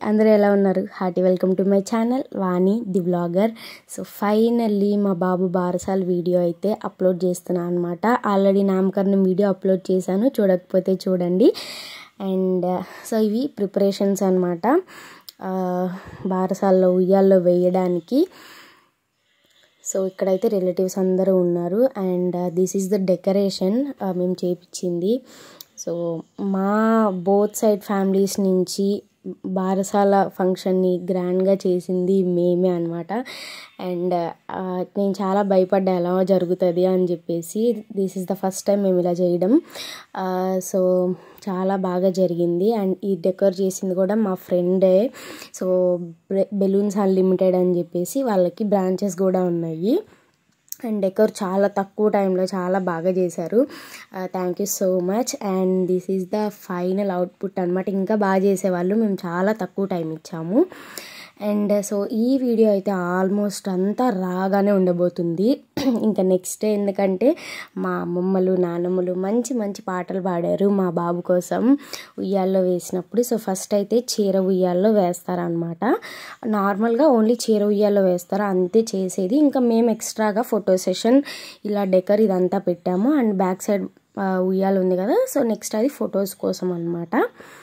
అందరూ ఎలా ఉన్నారు hearty welcome to my channel Vani the blogger so finally మా బాబు బారసాల వీడియో అయితే అప్లోడ్ చేస్తున్నాను అనమాట ఆల్రెడీ నామకరణం వీడియో అప్లోడ్ చేశాను చూడకపోతే చూడండి అండ్ సో ఇవి ప్రిపరేషన్స్ అనమాట బారసాల్లో ఉయ్యాల్లో వేయడానికి సో ఇక్కడైతే రిలేటివ్స్ అందరూ ఉన్నారు and this is the decoration మేము చేపించింది సో మా బోత్ సైడ్ ఫ్యామిలీస్ నుంచి బారసాల ఫంక్షన్ని గ్రాండ్గా చేసింది మేమే అనమాట అండ్ నేను చాలా భయపడ్డా ఎలా జరుగుతుంది అని చెప్పేసి this is the first time మేము ఇలా చేయడం సో చాలా బాగా జరిగింది అండ్ ఈ డెకర్ చేసింది కూడా మా ఫ్రెండే సో బెలూన్స్ అన్లిమిటెడ్ అని చెప్పేసి వాళ్ళకి బ్రాంచెస్ కూడా ఉన్నాయి అండ్ డెకర్ చాలా తక్కువ టైంలో చాలా బాగా చేశారు thank you so much and this is the final output అనమాట ఇంకా బాగా చేసేవాళ్ళు మేము చాలా తక్కువ టైం ఇచ్చాము అండ్ సో ఈ వీడియో అయితే ఆల్మోస్ట్ అంతా రాగానే ఉండబోతుంది ఇంకా నెక్స్ట్ ఎందుకంటే మా అమ్మమ్మలు నాన్నమ్మలు మంచి మంచి పాటలు పాడారు మా బాబు కోసం ఉయ్యాల్లో వేసినప్పుడు సో ఫస్ట్ అయితే చీర ఉయ్యాల్లో వేస్తారనమాట నార్మల్గా ఓన్లీ చీర ఉయ్యాల్లో వేస్తారు అంతే చేసేది ఇంకా మేము ఎక్స్ట్రాగా ఫోటో సెషన్ ఇలా డెకర్ ఇదంతా పెట్టాము అండ్ బ్యాక్ సైడ్ ఉయ్యాలు ఉంది కదా సో నెక్స్ట్ అది ఫొటోస్ కోసం అనమాట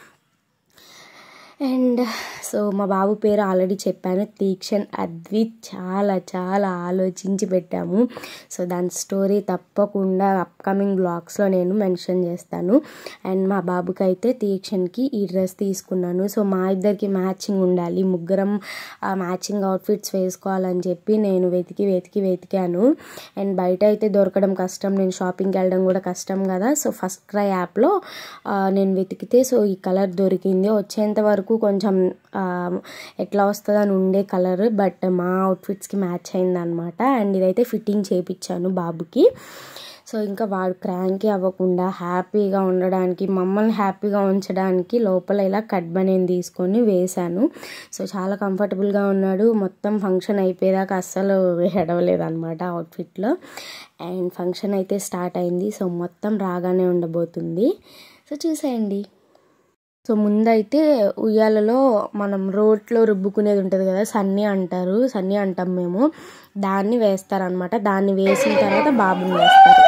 అండ్ సో మా బాబు పేరు ఆల్రెడీ చెప్పాను తీక్షణ్ అద్విత్ చాలా చాలా ఆలోచించి పెట్టాము సో దాని స్టోరీ తప్పకుండా అప్కమింగ్ బ్లాగ్స్లో నేను మెన్షన్ చేస్తాను అండ్ మా బాబుకి అయితే తీక్షణ్కి ఈ డ్రెస్ తీసుకున్నాను సో మా ఇద్దరికి మ్యాచింగ్ ఉండాలి ముగ్గురం మ్యాచింగ్ అవుట్ఫిట్స్ వేసుకోవాలని చెప్పి నేను వెతికి వెతికి వెతికాను అండ్ బయట అయితే దొరకడం కష్టం నేను షాపింగ్కి వెళ్ళడం కూడా కష్టం కదా సో ఫస్ట్ క్రై యాప్లో నేను వెతికితే సో ఈ కలర్ దొరికింది వచ్చేంత వరకు కొంచెం ఎట్లా వస్తుంది అని ఉండే కలర్ బట్ మా అవుట్ఫిట్స్కి మ్యాచ్ అయిందనమాట అండ్ ఇదైతే ఫిట్టింగ్ చేయించాను బాబుకి సో ఇంకా వాడు క్రాంకీ అవ్వకుండా హ్యాపీగా ఉండడానికి మమ్మల్ని హ్యాపీగా ఉంచడానికి లోపల ఇలా కట్ బనేని తీసుకొని వేశాను సో చాలా కంఫర్టబుల్గా ఉన్నాడు మొత్తం ఫంక్షన్ అయిపోయేదాకా అస్సలు ఎడవలేదు అనమాట అవుట్ఫిట్లో అండ్ ఫంక్షన్ అయితే స్టార్ట్ అయింది సో మొత్తం రాగానే ఉండబోతుంది సో చూసేయండి సో ముందైతే ఉయ్యాలలో మనం రోట్లో రుబ్బుకునేది ఉంటుంది కదా సన్ని అంటారు సన్ని అంటాం మేము దాన్ని వేస్తారనమాట దాన్ని వేసిన తర్వాత బాబుని వేస్తారు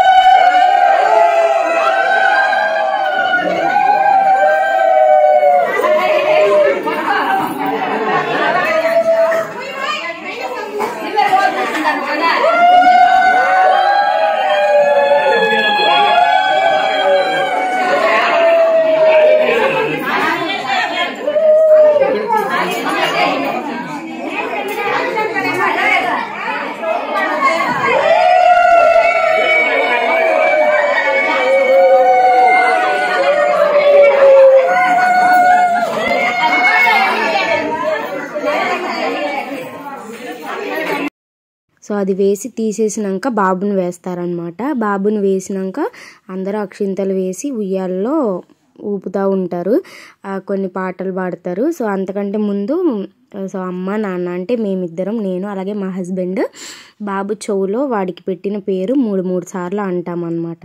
సో అది వేసి తీసేసినాక బాబుని వేస్తారనమాట బాబుని వేసినాక అందరూ అక్షింతలు వేసి ఉయ్యాల్లో ఊపుతూ ఉంటారు కొన్ని పాటలు పాడతారు సో అంతకంటే ముందు సో అమ్మ నాన్న అంటే మేమిద్దరం నేను అలాగే మా హస్బెండ్ బాబు చెవులో వాడికి పెట్టిన పేరు మూడు మూడు సార్లు అంటామన్నమాట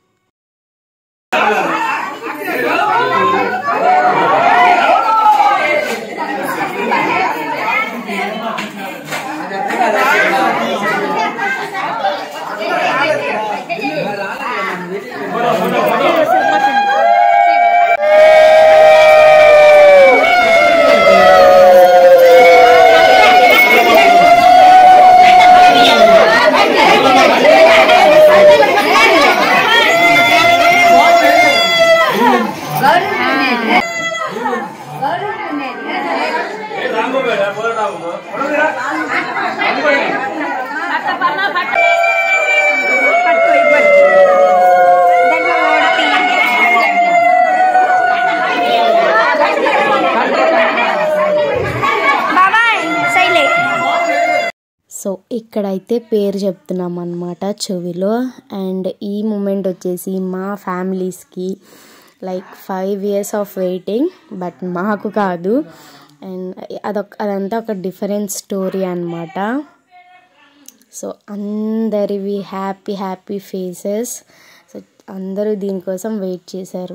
సో ఇక్కడైతే పేరు చెప్తున్నాం అనమాట చెవిలో అండ్ ఈ మూమెంట్ వచ్చేసి మా ఫ్యామిలీస్కి like five years of waiting but మాకు కాదు అండ్ అదొక అదంతా ఒక డిఫరెంట్ స్టోరీ అనమాట సో అందరివి హ్యాపీ హ్యాపీ ఫేసెస్ సో అందరూ దీనికోసం వెయిట్ చేశారు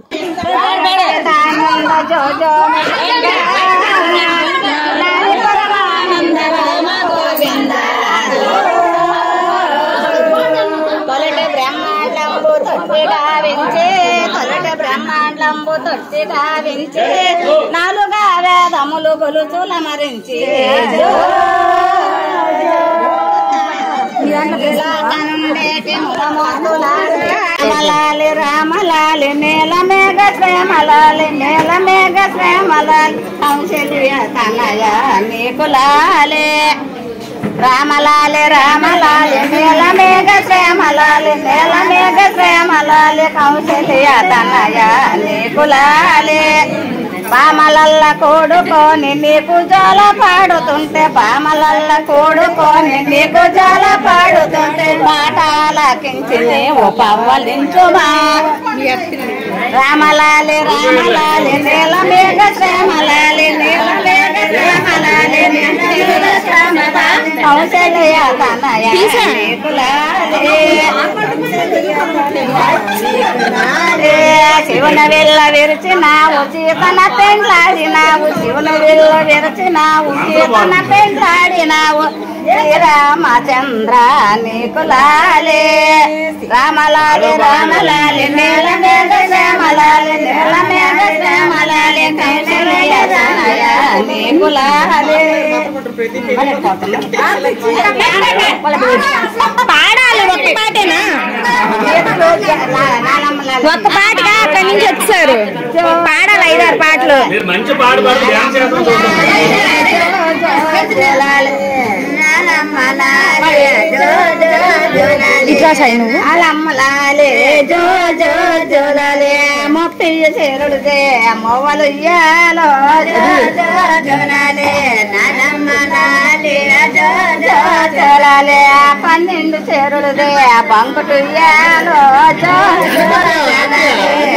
తొలట బ్రహ్మాండంబు తొట్టి గావించే తొలట బ్రహ్మాండంబు తొట్టి గావించే నాలుగా వేదములు గొలుచుల మరించి రామలాలి రామలాలి నేల మేఘ శ్రేమలాలి నేల మేఘ శ్రేమలాలి కౌశల్య తనయ నీకు లాలే రామలాలి రామలాలి నేల మేఘ శ్యామలాలి నేల మేఘ శ్యామలాలి కౌశల్య తనయ నీకు లాలి పామలల్ల కూడుకొని నీకు జోల పాడుతుంటే పామలల్ల కూడుకొని నీకు జోల పాడుతుంటే పాటాలకించి నీవు పవ్వలించుమా రామలాలి రామలాలి నేల మేఘ శ్యామలాలి నేల మేఘ శ్యామలాలి నేల మేఘ శ్యామలాలి కౌశల్య తనయ నీకు లాలి శివుని వెళ్ళ విరిచినావు సీతన పెండ్లాడినావు శివుని వెళ్ళ విరిచినావు సీతన పెండ్లాడినావు శ్రీరామచంద్ర నీకు లాలే రామలాలి రామలాలి నేల మీద శ్యామలాలి నేల మీద శ్యామలాలి కైశల్య తనయ నీకు లాలే పాడాలి ఒక్క పాటేనా ఒక్క పాటగా అక్కడి నుంచి వచ్చారు పాడాలి ఐదారు పాటలు మీరు మంచి పాట పాడి డ్యాన్స్ చేస్తాం చూద్దాం ఇట్లా సైడ్ నువ్వు అలమ్మలాలే జో జో జోలాలే మొప్పియ చేరుడుదే మొవ్వలు ఇయ్యాలో జో జో జోలాలే నలమ్మలాలే జో జో జోలాలే పన్నెండు చేరుడుదే బంకుటు ఇయ్యాలో జో జో జోలాలే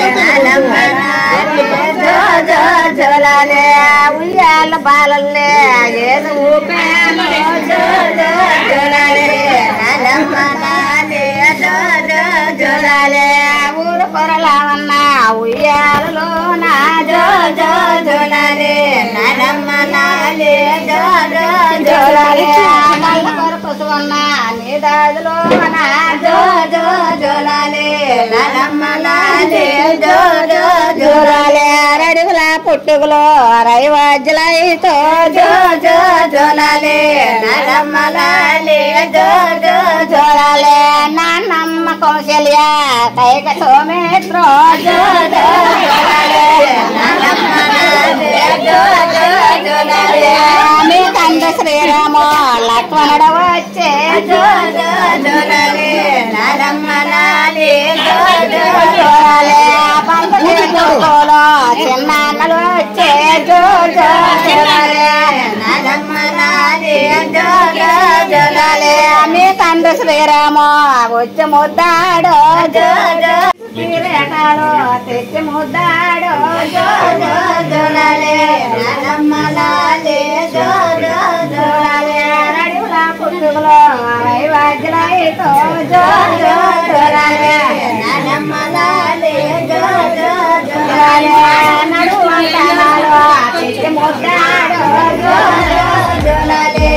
నలమ్మలాలే జో జో జోలాలే ఉయ్యాల బాలల్లే ఏదో ఊపాలో జో జో జోలాలే నలమ్మలాలే జో జో జోలాలే ఊరు కొరలావన్న ఉయ్యాలలో నా జో జో జోలాలే నలమ్మలాలే జో జో జోలాలే కళ్ళ కొరకు సువన్న నీ దాదులో నా జో జో జోలాలే నలమ్మలాలే జో జో జోలాలే రడుగుల పుట్టుగులో రైవాజ్లైతో జో జో జోలాలే నలమ్మలాలే జో జో జోలాలే నాన్నమ్మ కౌశల్య కైక సోమేత్రో జో జో జోలాలే నలమ్మలాలే జో జో జోలాలే మీ తండ్రి శ్రీరాము లక్ష్మణుడు వచ్చే జో జో జోలాలే నలమ్మలాలే జో జో జోలాలే పంపటి చూపులో చిన్నాన్నలు వచ్చే జో జో జోలాలే నలమ్మలాలే జో జో జోలాలే మీ తండ్రి శ్రీరాము వచ్చి ముద్దాడు జో జో శ్రీరేఖలు తెచ్చి ముద్దాడు జో జో జోలాలే నలమ్మలాలే జో జో జోలాలే నడుముల పుట్టుగులో వైవాజ్లైతో జో జో జోలాలే నలమ్మలాలే జో జో జోలాలే నడుమంటాలో తెచ్చి ముద్దాడు జో జో జోలాలే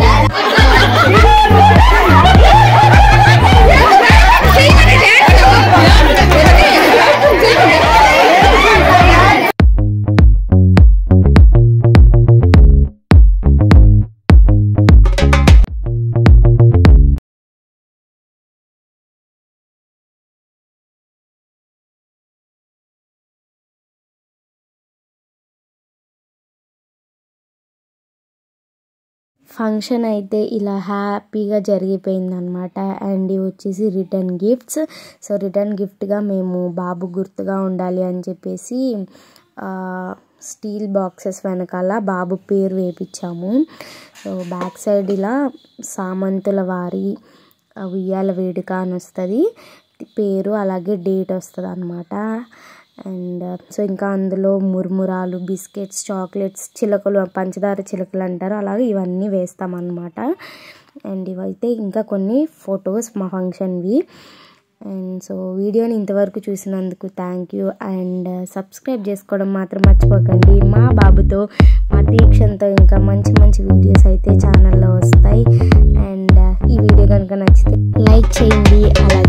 ఫంక్షన్ అయితే ఇలా హ్యాపీగా జరిగిపోయిందనమాట అండ్ ఇవి వచ్చేసి రిటర్న్ గిఫ్ట్స్ సో రిటర్న్ గిఫ్ట్గా మేము బాబు గుర్తుగా ఉండాలి అని చెప్పేసి ఆ, స్టీల్ బాక్సెస్ వెనకాల బాబు పేరు వేపించాము సో బ్యాక్ సైడ్ ఇలా సామంతుల వారి ఆ, ఉయ్యాల వేడుక అని వస్తుంది పేరు అలాగే డేట్ వస్తుంది అనమాట అండ్ సో ఇంకా అందులో మురుమురాలు బిస్కెట్స్ చాక్లెట్స్ చిలకలు పంచదార చిలకలు అంటారు అలాగే ఇవన్నీ వేస్తామన్నమాట అండ్ ఇవైతే ఇంకా కొన్ని ఫొటోస్ మా ఫంక్షన్వి అండ్ సో వీడియోని ఇంతవరకు చూసినందుకు థ్యాంక్ యూ అండ్ సబ్స్క్రైబ్ చేసుకోవడం మాత్రం మర్చిపోకండి మా బాబుతో మా దీక్షంతో ఇంకా మంచి మంచి వీడియోస్ అయితే ఛానల్లో వస్తాయి అండ్ ఈ వీడియో కనుక నచ్చితే లైక్ చేయండి అలాగే